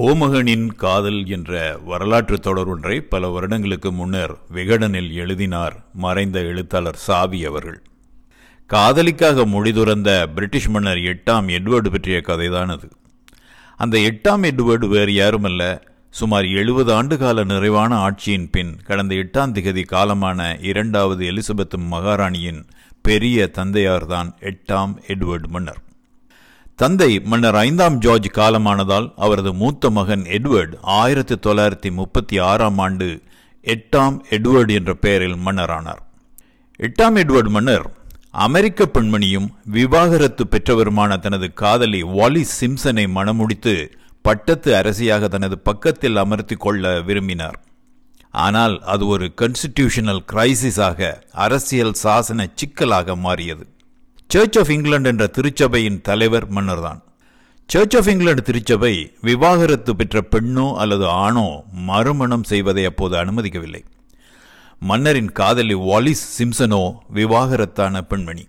கோமகனின் காதல் என்ற வரலாற்று தொடர் ஒன்றை பல வருடங்களுக்கு முன்னர் விகடனில் எழுதினார் மறைந்த எழுத்தாளர் சாவி அவர்கள் காதலிக்காக முடிதுறந்த பிரிட்டிஷ் மன்னர் எட்டாம் எட்வர்டு பற்றிய கதைதான் அது அந்த எட்டாம் எட்வர்டு வேறு யாருமல்ல சுமார் எழுபது ஆண்டுகால நிறைவான ஆட்சியின் பின் கடந்த எட்டாம் திகதி காலமான இரண்டாவது எலிசபெத் மகாராணியின் பெரிய தந்தையார்தான் எட்டாம் எட்வர்டு மன்னர் தந்தை மன்னர் ஐந்தாம் ஜார்ஜ் காலமானதால் அவரது மூத்த மகன் எட்வர்ட் ஆயிரத்தி தொள்ளாயிரத்தி முப்பத்தி ஆறாம் ஆண்டு எட்டாம் எட்வர்டு என்ற பெயரில் மன்னரானார் எட்டாம் எட்வர்டு மன்னர் அமெரிக்க பெண்மணியும் விவாகரத்து பெற்றவருமான தனது காதலி வாலி சிம்சனை மணமுடித்து பட்டத்து அரசியாக தனது பக்கத்தில் அமர்த்தி கொள்ள விரும்பினார் ஆனால் அது ஒரு கான்ஸ்டிடியூஷனல் கிரைசிஸாக அரசியல் சாசன சிக்கலாக மாறியது சர்ச் ஆஃப் இங்கிலாந்து என்ற திருச்சபையின் தலைவர் மன்னர்தான் சர்ச் ஆஃப் இங்கிலாந்து திருச்சபை விவாகரத்து பெற்ற பெண்ணோ அல்லது ஆணோ மறுமணம் செய்வதை அப்போது அனுமதிக்கவில்லை மன்னரின் காதலி வாலிஸ் சிம்சனோ விவாகரத்தான பெண்மணி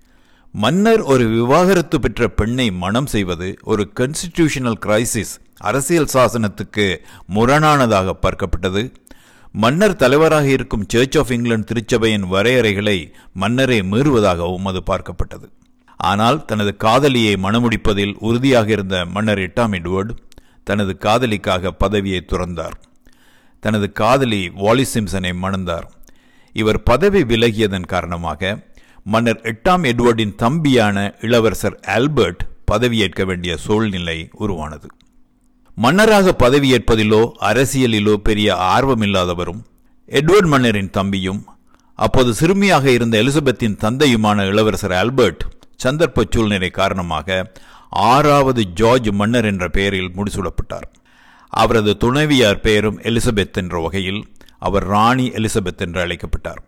மன்னர் ஒரு விவாகரத்து பெற்ற பெண்ணை மனம் செய்வது ஒரு கான்ஸ்டிடியூஷனல் கிரைசிஸ் அரசியல் சாசனத்துக்கு முரணானதாக பார்க்கப்பட்டது மன்னர் தலைவராக இருக்கும் சர்ச் ஆஃப் இங்கிலாந்து திருச்சபையின் வரையறைகளை மன்னரே மீறுவதாகவும் அது பார்க்கப்பட்டது ஆனால் தனது காதலியை மணமுடிப்பதில் உறுதியாக இருந்த மன்னர் எட்டாம் எட்வர்டு தனது காதலிக்காக பதவியை துறந்தார் தனது காதலி வாலி சிம்சனை மணந்தார் இவர் பதவி விலகியதன் காரணமாக மன்னர் எட்டாம் எட்வர்டின் தம்பியான இளவரசர் ஆல்பர்ட் பதவியேற்க வேண்டிய சூழ்நிலை உருவானது மன்னராக பதவியேற்பதிலோ அரசியலிலோ பெரிய ஆர்வமில்லாதவரும் எட்வர்ட் மன்னரின் தம்பியும் அப்போது சிறுமியாக இருந்த எலிசபெத்தின் தந்தையுமான இளவரசர் ஆல்பர்ட் சந்தர்ப்ப சூழ்நிலை காரணமாக ஆறாவது ஜார்ஜ் மன்னர் என்ற பெயரில் முடிசூடப்பட்டார் அவரது துணைவியார் பெயரும் எலிசபெத் என்ற வகையில் அவர் ராணி எலிசபெத் என்று அழைக்கப்பட்டார்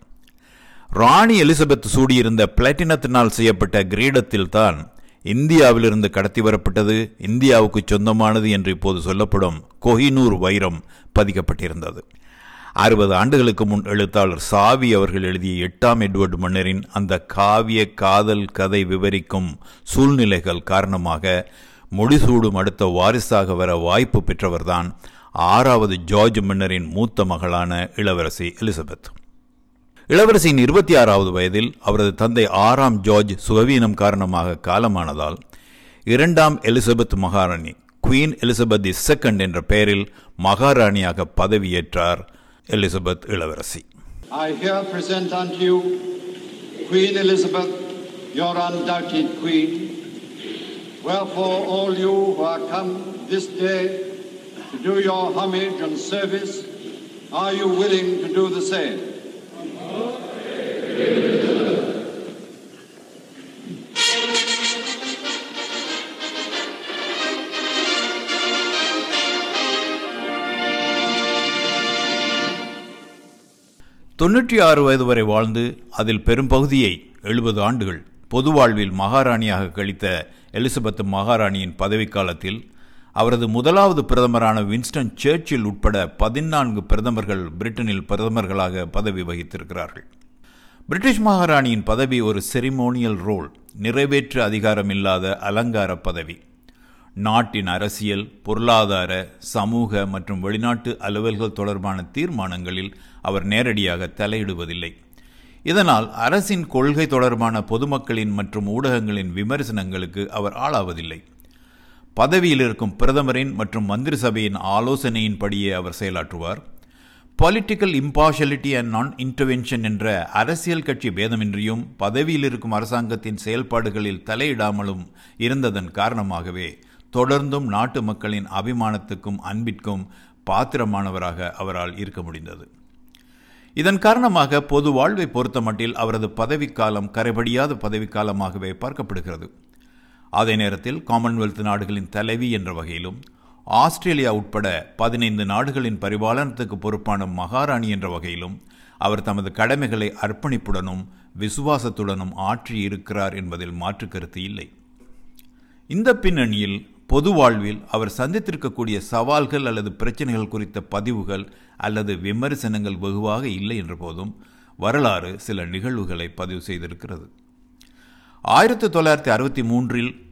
ராணி எலிசபெத் சூடியிருந்த பிளாட்டினத்தினால் செய்யப்பட்ட கிரீடத்தில் தான் இந்தியாவிலிருந்து கடத்தி வரப்பட்டது இந்தியாவுக்கு சொந்தமானது என்று இப்போது சொல்லப்படும் கொஹினூர் வைரம் பதிக்கப்பட்டிருந்தது அறுபது ஆண்டுகளுக்கு முன் எழுத்தாளர் சாவி அவர்கள் எழுதிய எட்டாம் எட்வர்டு மன்னரின் அந்த காவிய காதல் கதை விவரிக்கும் சூழ்நிலைகள் காரணமாக முடிசூடும் அடுத்த வாரிசாக வர வாய்ப்பு பெற்றவர்தான் ஆறாவது ஜார்ஜ் மன்னரின் மூத்த மகளான இளவரசி எலிசபெத் இளவரசியின் இருபத்தி ஆறாவது வயதில் அவரது தந்தை ஆறாம் ஜார்ஜ் சுகவீனம் காரணமாக காலமானதால் இரண்டாம் எலிசபெத் மகாராணி குவீன் எலிசபெத் தி செகண்ட் என்ற பெயரில் மகாராணியாக பதவியேற்றார் எலிசபெத் இளவரசி I here present unto you Queen Elizabeth, your undoubted Queen. Wherefore, all you who are come this day to do your homage and service, are you willing to do the same? தொன்னூற்றி ஆறு வயது வரை வாழ்ந்து அதில் பெரும்பகுதியை எழுபது ஆண்டுகள் பொது வாழ்வில் மகாராணியாக கழித்த எலிசபெத் மகாராணியின் பதவிக்காலத்தில் அவரது முதலாவது பிரதமரான வின்ஸ்டன் சர்ச்சில் உட்பட பதினான்கு பிரதமர்கள் பிரிட்டனில் பிரதமர்களாக பதவி வகித்திருக்கிறார்கள் பிரிட்டிஷ் மகாராணியின் பதவி ஒரு செரிமோனியல் ரோல் நிறைவேற்று அதிகாரமில்லாத அலங்கார பதவி நாட்டின் அரசியல் பொருளாதார சமூக மற்றும் வெளிநாட்டு அலுவல்கள் தொடர்பான தீர்மானங்களில் அவர் நேரடியாக தலையிடுவதில்லை இதனால் அரசின் கொள்கை தொடர்பான பொதுமக்களின் மற்றும் ஊடகங்களின் விமர்சனங்களுக்கு அவர் ஆளாவதில்லை பதவியில் இருக்கும் பிரதமரின் மற்றும் மந்திரி சபையின் ஆலோசனையின்படியே அவர் செயலாற்றுவார் political impartiality and non intervention என்ற அரசியல் கட்சி பேதமின்றியும் பதவியில் இருக்கும் அரசாங்கத்தின் செயல்பாடுகளில் தலையிடாமலும் இருந்ததன் காரணமாகவே தொடர்ந்தும் நாட்டு மக்களின் அபிமானத்துக்கும் அன்பிற்கும் பாத்திரமானவராக அவரால் இருக்க முடிந்தது இதன் காரணமாக பொது வாழ்வை பொறுத்தமட்டில் அவரது பதவிக்காலம் கரைபடியாத பதவிக்காலமாகவே பார்க்கப்படுகிறது அதே நேரத்தில் காமன்வெல்த் நாடுகளின் தலைவி என்ற வகையிலும் ஆஸ்திரேலியா உட்பட பதினைந்து நாடுகளின் பரிபாலனத்துக்கு பொறுப்பான மகாராணி என்ற வகையிலும் அவர் தமது கடமைகளை அர்ப்பணிப்புடனும் விசுவாசத்துடனும் ஆற்றி இருக்கிறார் என்பதில் மாற்று கருத்து இல்லை இந்த பின்னணியில் பொது வாழ்வில் அவர் சந்தித்திருக்கக்கூடிய சவால்கள் அல்லது பிரச்சனைகள் குறித்த பதிவுகள் அல்லது விமர்சனங்கள் வெகுவாக இல்லை என்ற போதும் வரலாறு சில நிகழ்வுகளை பதிவு செய்திருக்கிறது ஆயிரத்தி தொள்ளாயிரத்தி அறுபத்தி மூன்றில்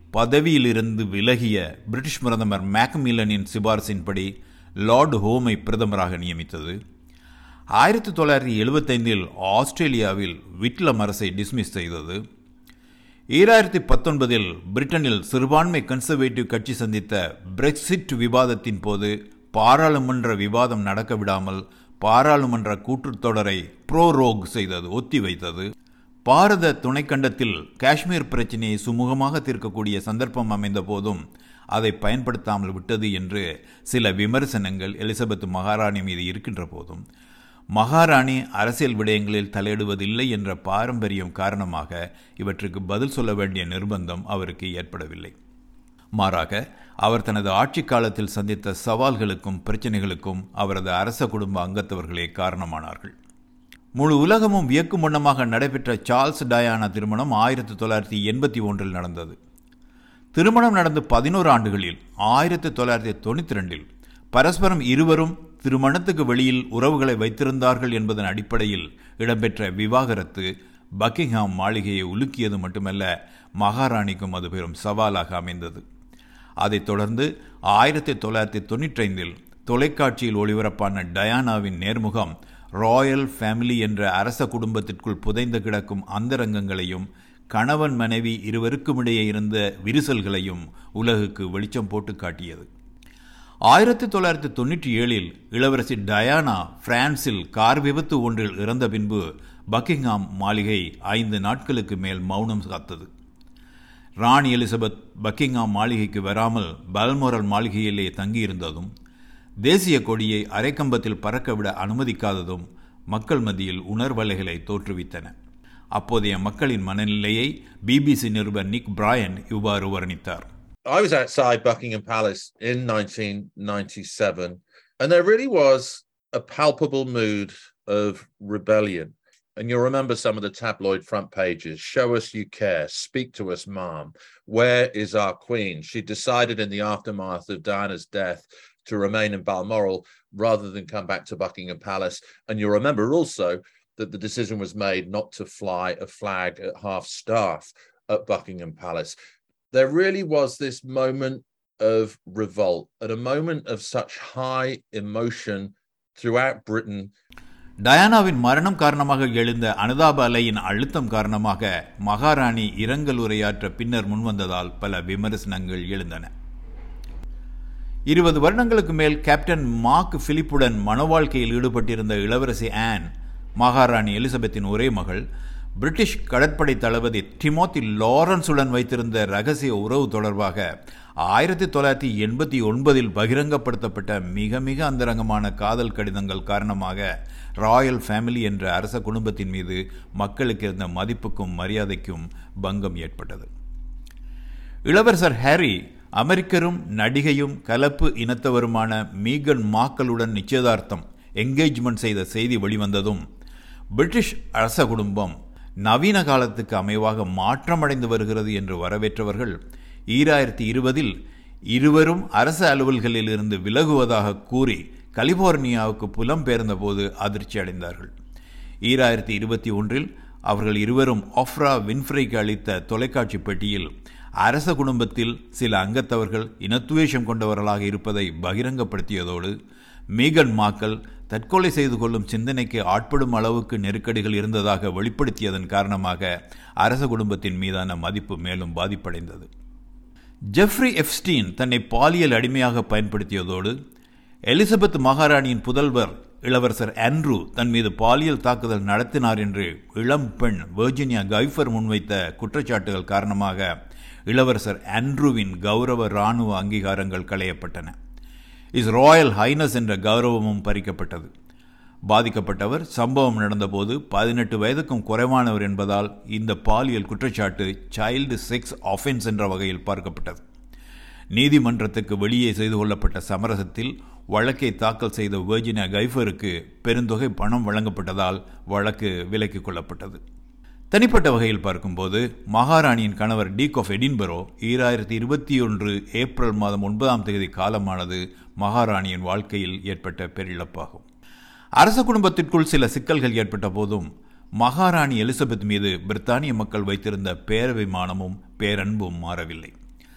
பதவியிலிருந்து விலகிய பிரிட்டிஷ் பிரதமர் மேக்மில்லனின் சிபாரிசின்படி லார்டு ஹோமை பிரதமராக நியமித்தது ஆயிரத்தி தொள்ளாயிரத்தி எழுபத்தைந்தில் ஆஸ்திரேலியாவில் விட்லம் அரசை டிஸ்மிஸ் செய்தது ஈராயிரத்தி பத்தொன்பதில் பிரிட்டனில் சிறுபான்மை கன்சர்வேட்டிவ் கட்சி சந்தித்த பிரெக்சிட் விவாதத்தின் போது பாராளுமன்ற விவாதம் நடக்க விடாமல் பாராளுமன்ற கூட்டுத்தொடரை ப்ரோரோக் செய்தது ஒத்திவைத்தது பாரத துணைக்கண்டத்தில் காஷ்மீர் பிரச்சினையை சுமூகமாக தீர்க்கக்கூடிய சந்தர்ப்பம் அமைந்த போதும் அதை பயன்படுத்தாமல் விட்டது என்று சில விமர்சனங்கள் எலிசபெத் மகாராணி மீது இருக்கின்ற போதும் மகாராணி அரசியல் விடயங்களில் தலையிடுவதில்லை என்ற பாரம்பரியம் காரணமாக இவற்றுக்கு பதில் சொல்ல வேண்டிய நிர்பந்தம் அவருக்கு ஏற்படவில்லை மாறாக அவர் தனது ஆட்சி காலத்தில் சந்தித்த சவால்களுக்கும் பிரச்சனைகளுக்கும் அவரது அரச குடும்ப அங்கத்தவர்களே காரணமானார்கள் முழு உலகமும் வியக்கும் வண்ணமாக நடைபெற்ற சார்ல்ஸ் டயானா திருமணம் ஆயிரத்தி தொள்ளாயிரத்தி எண்பத்தி ஒன்றில் நடந்தது திருமணம் நடந்து பதினோரு ஆண்டுகளில் ஆயிரத்தி தொள்ளாயிரத்தி தொண்ணூற்றி ரெண்டில் பரஸ்பரம் இருவரும் திருமணத்துக்கு வெளியில் உறவுகளை வைத்திருந்தார்கள் என்பதன் அடிப்படையில் இடம்பெற்ற விவாகரத்து பக்கிங்ஹாம் மாளிகையை உலுக்கியது மட்டுமல்ல மகாராணிக்கும் அது பெரும் சவாலாக அமைந்தது அதைத் தொடர்ந்து ஆயிரத்தி தொள்ளாயிரத்தி தொண்ணூற்றி ஐந்தில் தொலைக்காட்சியில் ஒளிபரப்பான டயானாவின் நேர்முகம் ராயல் ஃபேமிலி என்ற அரச குடும்பத்திற்குள் புதைந்து கிடக்கும் அந்தரங்கங்களையும் கணவன் மனைவி இருவருக்கும் இடையே இருந்த விரிசல்களையும் உலகுக்கு வெளிச்சம் போட்டு காட்டியது ஆயிரத்தி தொள்ளாயிரத்தி தொண்ணூற்றி ஏழில் இளவரசி டயானா பிரான்சில் கார் விபத்து ஒன்றில் இறந்த பின்பு பக்கிங்ஹாம் மாளிகை ஐந்து நாட்களுக்கு மேல் மௌனம் காத்தது ராணி எலிசபெத் பக்கிங்ஹாம் மாளிகைக்கு வராமல் பல்மோரல் மாளிகையிலே தங்கியிருந்ததும் தேசிய கொடியை அரைக்கம்பத்தில் பறக்கவிட அனுமதிக்காததும் மக்கள் மத்தியில் உணர்வலைகளை தோற்றுவித்தன அப்போதைய மக்களின் மனநிலையை பிபிசி நிருபர் நிக் பிராயன் இவ்வாறு வர்ணித்தார் I was outside Buckingham Palace in 1997, and there really was a palpable mood of rebellion. And you'll remember some of the tabloid front pages. Show us you care. Speak to us, mom. Where is our queen? She decided in the aftermath of Diana's death to remain in Balmoral rather than come back to Buckingham Palace. And you'll remember also that the decision was made not to fly a flag at half staff at Buckingham Palace. There really was this moment of revolt, at a moment of such high emotion throughout Britain. டயானாவின் மரணம் காரணமாக எழுந்த அனுதாப அலையின் அழுத்தம் காரணமாக மகாராணி இரங்கல் உரையாற்ற பின்னர் முன்வந்ததால் பல விமர்சனங்கள் எழுந்தன இருபது வருடங்களுக்கு மேல் கேப்டன் மார்க் பிலிப்புடன் மன வாழ்க்கையில் ஈடுபட்டிருந்த இளவரசி ஆன் மகாராணி எலிசபெத்தின் ஒரே மகள் பிரிட்டிஷ் கடற்படை தளபதி டிமோத்தி லாரன்ஸுடன் வைத்திருந்த ரகசிய உறவு தொடர்பாக ஆயிரத்தி தொள்ளாயிரத்தி எண்பத்தி ஒன்பதில் பகிரங்கப்படுத்தப்பட்ட மிக மிக அந்தரங்கமான காதல் கடிதங்கள் காரணமாக ராயல் ஃபேமிலி என்ற அரச குடும்பத்தின் மீது மக்களுக்கு இருந்த மதிப்புக்கும் மரியாதைக்கும் பங்கம் ஏற்பட்டது இளவரசர் ஹாரி அமெரிக்கரும் நடிகையும் கலப்பு இனத்தவருமான மீகன் மாக்களுடன் நிச்சயதார்த்தம் என்கேஜ்மெண்ட் செய்த செய்தி வெளிவந்ததும் பிரிட்டிஷ் அரச குடும்பம் நவீன காலத்துக்கு அமைவாக மாற்றமடைந்து வருகிறது என்று வரவேற்றவர்கள் ஈராயிரத்தி இருபதில் இருவரும் அரசு அலுவல்களில் இருந்து விலகுவதாக கூறி கலிபோர்னியாவுக்கு புலம்பெயர்ந்த போது அதிர்ச்சி அடைந்தார்கள் ஈராயிரத்தி இருபத்தி ஒன்றில் அவர்கள் இருவரும் ஆஃப்ரா வின்ஃப்ரைக்கு அளித்த தொலைக்காட்சி பெட்டியில் அரச குடும்பத்தில் சில அங்கத்தவர்கள் இனத்துவேஷம் கொண்டவர்களாக இருப்பதை பகிரங்கப்படுத்தியதோடு மீகன் மாக்கள் தற்கொலை செய்து கொள்ளும் சிந்தனைக்கு ஆட்படும் அளவுக்கு நெருக்கடிகள் இருந்ததாக வெளிப்படுத்தியதன் காரணமாக அரச குடும்பத்தின் மீதான மதிப்பு மேலும் பாதிப்படைந்தது ஜெஃப்ரி எப்ஸ்டீன் தன்னை பாலியல் அடிமையாக பயன்படுத்தியதோடு எலிசபெத் மகாராணியின் புதல்வர் இளவரசர் ஆண்ட்ரூ தன் மீது பாலியல் தாக்குதல் நடத்தினார் என்று இளம் பெண் வெர்ஜினியா கைஃபர் முன்வைத்த குற்றச்சாட்டுகள் காரணமாக இளவரசர் ஆண்ட்ரூவின் கௌரவ இராணுவ அங்கீகாரங்கள் களையப்பட்டன இஸ் ராயல் ஹைனஸ் என்ற கௌரவமும் பறிக்கப்பட்டது பாதிக்கப்பட்டவர் சம்பவம் நடந்தபோது பதினெட்டு வயதுக்கும் குறைவானவர் என்பதால் இந்த பாலியல் குற்றச்சாட்டு சைல்டு செக்ஸ் ஆஃபென்ஸ் என்ற வகையில் பார்க்கப்பட்டது நீதிமன்றத்துக்கு வெளியே செய்து கொள்ளப்பட்ட சமரசத்தில் வழக்கை தாக்கல் செய்த வெர்ஜினியா கைஃபருக்கு பெருந்தொகை பணம் வழங்கப்பட்டதால் வழக்கு விலக்கிக் கொள்ளப்பட்டது தனிப்பட்ட வகையில் பார்க்கும்போது மகாராணியின் கணவர் டீக் ஆஃப் எடின்பரோ ஈராயிரத்தி இருபத்தி ஒன்று ஏப்ரல் மாதம் ஒன்பதாம் தேதி காலமானது மகாராணியின் வாழ்க்கையில் ஏற்பட்ட பேரிழப்பாகும் அரச குடும்பத்திற்குள் சில சிக்கல்கள் ஏற்பட்ட போதும் மகாராணி எலிசபெத் மீது பிரித்தானிய மக்கள் வைத்திருந்த பேரபிமானமும் பேரன்பும் மாறவில்லை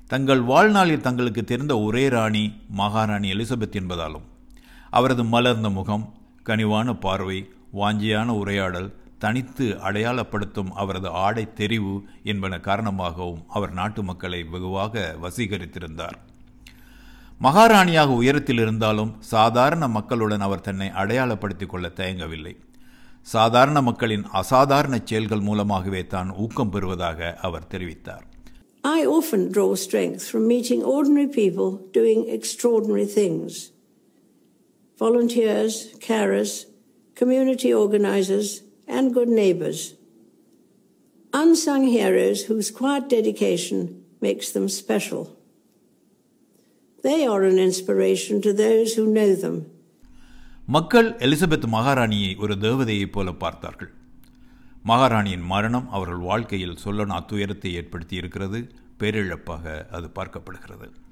தங்கள் வாழ்நாளில் தங்களுக்கு தெரிந்த ஒரே ராணி மகாராணி எலிசபெத் என்பதாலும் அவரது மலர்ந்த முகம் கனிவான பார்வை வாஞ்சியான உரையாடல் தனித்து அடையாளப்படுத்தும் அவரது ஆடை தெரிவு என்பன காரணமாகவும் அவர் நாட்டு மக்களை வெகுவாக வசீகரித்திருந்தார் மகாராணியாக உயரத்தில் இருந்தாலும் சாதாரண மக்களுடன் அவர் தன்னை அடையாளப்படுத்திக் கொள்ள தயங்கவில்லை சாதாரண மக்களின் அசாதாரண செயல்கள் மூலமாகவே தான் ஊக்கம் பெறுவதாக அவர் தெரிவித்தார் I often draw strength from meeting ordinary people doing extraordinary things. Volunteers, carers, community organizers, and good neighbors. Unsung heroes whose quiet dedication makes them special. They are an inspiration to those who know them. மக்கள் Elizabeth மகாராணியை ஒரு தேவதையைப் போல பார்த்தார்கள் மகாராணியின் மரணம் அவர்கள் வாழ்க்கையில் சொல்லனா துயரத்தை ஏற்படுத்தி இருக்கிறது பேரிழப்பாக அது பார்க்கப்படுகிறது